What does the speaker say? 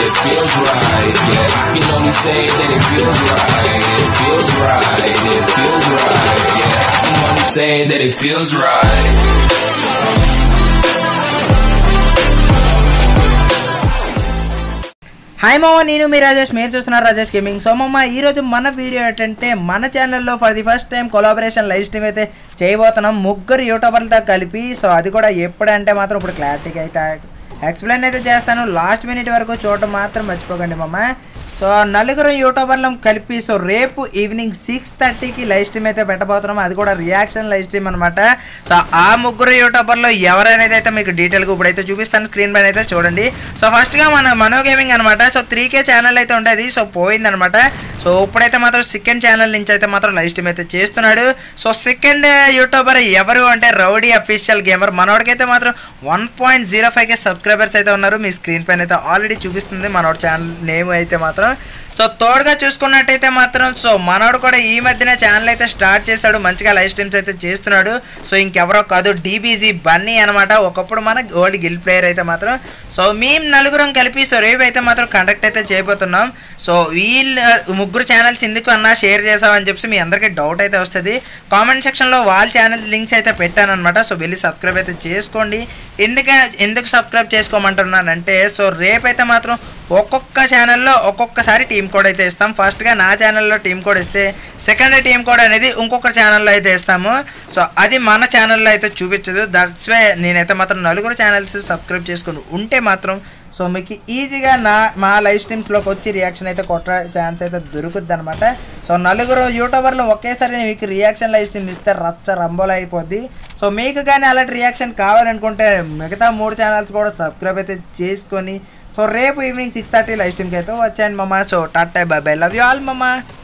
it feels right. Yeah, I can only say that it feels right. It feels right. It feels right. Yeah, I can only say that it feels right. Hi మామ నేను మీ రాజేష్ మీరు చూస్తున్నారు Rajesh gaming so మమ్మ ఈరోజు మన video ఏంటంటే మన ఛానల్లో for the first time collaboration live stream అయితే చేయబోతున్నాం ముగ్గురు యూట్యూబర్లతో కలిపి సో అది కూడా ఎప్పుడంటే మాత్రం ఇప్పుడు క్లారిటీగా అయితే ఎక్స్ప్లెయిన్ అయితే చేస్తాను లాస్ట్ మినిట్ వరకు చూడటం మాత్రం మర్చిపోకండి మమ్మ సో నలుగురు యూట్యూబర్లం కలిపి సో రేపు ఈవినింగ్ సిక్స్ థర్టీకి లైవ్ స్ట్రీమ్ అయితే పెట్టబోతున్నాం అది కూడా రియాక్షన్ లైవ్ స్ట్రీమ్ అనమాట సో ఆ ముగ్గురు యూట్యూబర్లో ఎవరైనా అయితే మీకు డీటెయిల్గా ఇప్పుడైతే చూపిస్తాను స్క్రీన్ పైన అయితే చూడండి సో ఫస్ట్గా మన మనో గేమింగ్ అనమాట సో త్రీ కే ఛానల్ అయితే ఉండేది సో పోయిందనమాట సో ఇప్పుడైతే మాత్రం సెకండ్ ఛానల్ నుంచి అయితే మాత్రం లైవ్ స్ట్రీమ్ అయితే చేస్తున్నాడు సో సెకండ్ యూట్యూబర్ ఎవరు అంటే రౌడీ అఫీషియల్ గేమర్ మనోడికైతే మాత్రం one point zero five K subscribers అయితే ఉన్నారు మీ స్క్రీన్ పైన అయితే ఆల్రెడీ చూపిస్తుంది మనోడి ఛానల్ నేమ్ అయితే మాత్రం సో తోడుగా చూసుకున్నట్టయితే మాత్రం సో మనోడు కూడా ఈ మధ్యన ఛానల్ అయితే స్టార్ట్ చేశాడు మంచిగా లైవ్ స్ట్రీమ్స్ అయితే చేస్తున్నాడు సో ఇంకెవరో కాదు డీబీజీ బన్నీ అనమాట ఒకప్పుడు మన గోల్డ్ గిల్ ప్లేయర్ అయితే మాత్రం సో మేము నలుగురం కలిపి సో రేపు అయితే మాత్రం కండక్ట్ అయితే చేయబోతున్నాం సో వీళ్ళ ముగ్గురు ఛానల్స్ ఎందుకు అన్నా షేర్ చేసామని చెప్పి మీ అందరికీ డౌట్ అయితే వస్తుంది కామెంట్ సెక్షన్లో వాళ్ళ ఛానల్ లింక్స్ అయితే పెట్టానమాట సో వెళ్ళి సబ్స్క్రైబ్ అయితే చేసుకోండి ఎందుక ఎందుకు సబ్స్క్రైబ్ చేసుకోమంటున్నానంటే సో రేపైతే మాత్రం ఒక్కొక్క ఛానల్లో ఒక్కొక్కసారి టీం కోడ్ అయితే ఇస్తాం ఫస్ట్గా నా ఛానల్లో టీం కోడ్ ఇస్తే సెకండ్ టీం కోడ్ అనేది ఇంకొక ఛానల్లో అయితే ఇస్తాము సో అది మన ఛానల్లో అయితే చూపించదు దట్స్ వే నేనైతే మాత్రం నలుగురు ఛానల్స్ సబ్స్క్రైబ్ చేసుకుని ఉంటే మాత్రం సో మీకు ఈజీగా నా మా లైవ్ స్ట్రీమ్స్లోకి వచ్చి రియాక్షన్ అయితే కొట్ట ఛాన్స్ అయితే దొరుకుద్ది అనమాట సో నలుగురు యూట్యూబర్లు ఒకేసారి మీకు రియాక్షన్ లైవ్ స్ట్రీమ్ ఇస్తే రచ్చ రంబోలు అయిపోద్ది సో మీకు కానీ అలాంటి రియాక్షన్ కావాలనుకుంటే మిగతా మూడు ఛానల్స్ కూడా సబ్స్క్రైబ్ అయితే చేసుకొని సో రేపు ఈవినింగ్ సిక్స్ థర్టీ లైవ్ స్ట్రీమ్కి అయితే వచ్చాయండి మమ్మ సో టాటా bye bye love you all మమ్మ